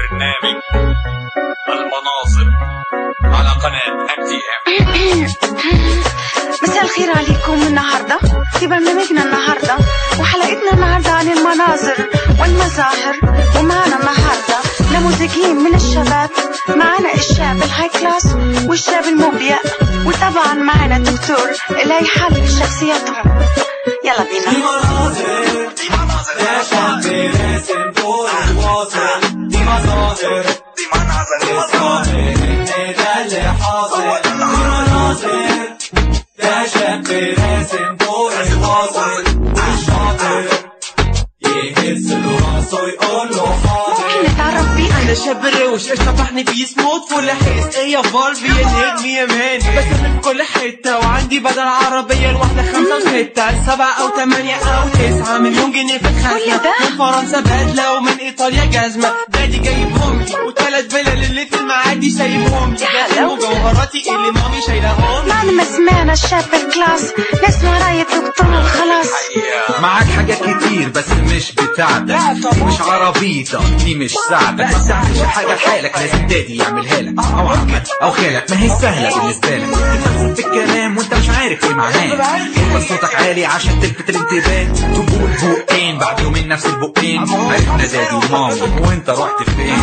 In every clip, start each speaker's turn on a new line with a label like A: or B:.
A: برنامج المناظر على قناة ام تي ام
B: مساء الخير عليكم النهاردة في برنامجنا النهاردة وحلقتنا النهاردة عن المناظر والمظاهر ومعنا النهاردة نموذجين من الشباب معنا الشاب الهاي كلاس والشاب المبيع وطبعا معنا الدكتور اللي هيحلل شخصياتهم يلا بينا
A: دي مناظر
C: يا شاب راسم دور الواصل دي مظاهر
A: دي مناظر
C: الظاهر ان ده اللي حاصل دي مناظر يا شاب راسم دور الواصل والشاطر يهز له راسه يقول له حاضر
B: ممكن نتعرف بيه
D: انا شاب روش ايش طفحني بيه سموت فول حيس ايه يا فالفي ينهج مية مان بس من كل حتة وعندي بدل عربية الواحدة خمسة وستة سبعة او تمانية او تسعة مليون جنيه في
B: كل
D: الخزنة
B: ده؟
D: من فرنسا بدلة ومن ايطاليا جزمة دادي جايبهم لي وتلات فيلل اللي في المعادي سايبهم لي
B: يا
D: ده
B: حلاوتك.
D: مجوهراتي اللي مامي شايلاهم لي
B: بعد ما سمعنا الشاب الكلاس نسمع رأي الدكتور خلاص
E: معاك حاجات كتير بس مش بتاعتك دي مش عربيتك دي مش ساعتك ما تعملش حاجة لحالك لازم دادي يعملها لك او عمك او خالك ما هي سهلة بالنسبة لك تفلسف في الكلام وانت مش عارف ايه معناه انت صوتك عالي عشان تلفت الانتباه تقول بقين بعد يومين نفس البقين عرفنا دادي ومامي وانت رحت فين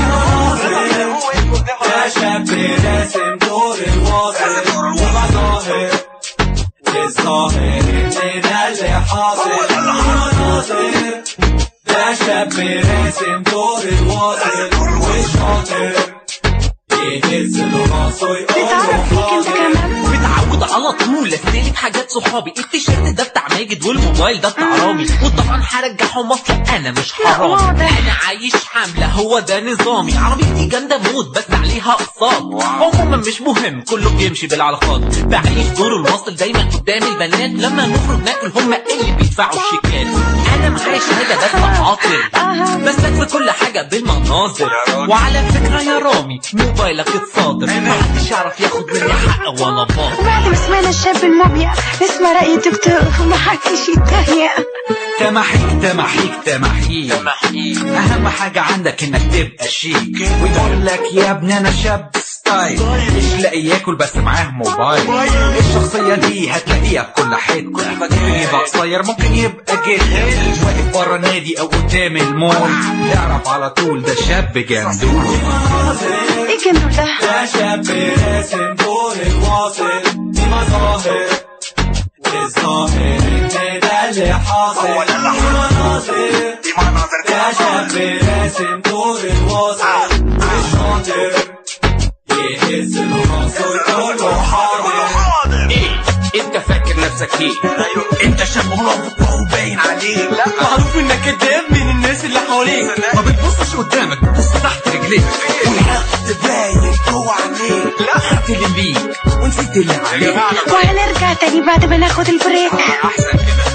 C: يا شاب راسم دور الواصل ومظاهر الظاهر ان ده اللي حاصل المناظر يا شاب راسم دور الواصل والشاطر يهز له راسه يقول له
B: نتعرف بيك انت
C: حاضر
B: كمان
F: متعود على طول استلم حاجات صحابي التيشيرت ده بتاع ماجد والموبايل ده بتاع رامي وطبعا هرجعهم اصلا انا مش
B: لا،
F: حرامي
B: واضح.
F: انا عايش حمله هو ده نظامي عربيتي جامده موت بس عليها اقساط عموما مش مهم كله بيمشي بالعلاقات بعيش دور المصل دايما قدام البنات لما نخرج ناكل هم اللي بيدفعوا الشيكات انا معايا شهاده بس عاطل
B: آه.
F: بسلك في كل حاجه بالمناظر وعلى فكره يا رامي موبايلك اتصادر محدش يعرف ياخد مني حق ولا باطل
B: وبعد ما سمعنا الشاب المبيع نسمع رأي الدكتور ومحدش يتهيأ
E: تمحيك تمحيك تمحيك اهم حاجة عندك انك تبقى شيك ويقول لك يا ابني انا شاب ستايل مش لاقي ياكل بس معاه موبايل الشخصية دي هتلاقيها في كل حتة ممكن يبقى قصير ممكن يبقى جدا واقف بره النادي او قدام المول تعرف على طول ده شاب جندول
B: ايه جنبه ده
C: يا شاب راسم دور الواصل دي مظاهر الظاهر ان ده اللي حاصل
A: هو ده اللي
C: دي
A: حاصل.
C: مناظر
A: دي مناظر دي
C: يا شاب
A: مناظر
C: راسم دور الواصل والشاطر يهز له راسه يقول له حاضر
A: حاضر
E: ايه انت فاكر نفسك ايه انت شاب مرافق وباين عليك لا
D: معروف انك كداب من الناس اللي حواليك
E: ما بتبصش قدامك بتبص تحت رجليك والحقد باين جوه عينيك لا خدت اللي بيك ونسيت اللي عليك
B: وهنرجع تاني بعد ما ناخد البريك
E: احسن كده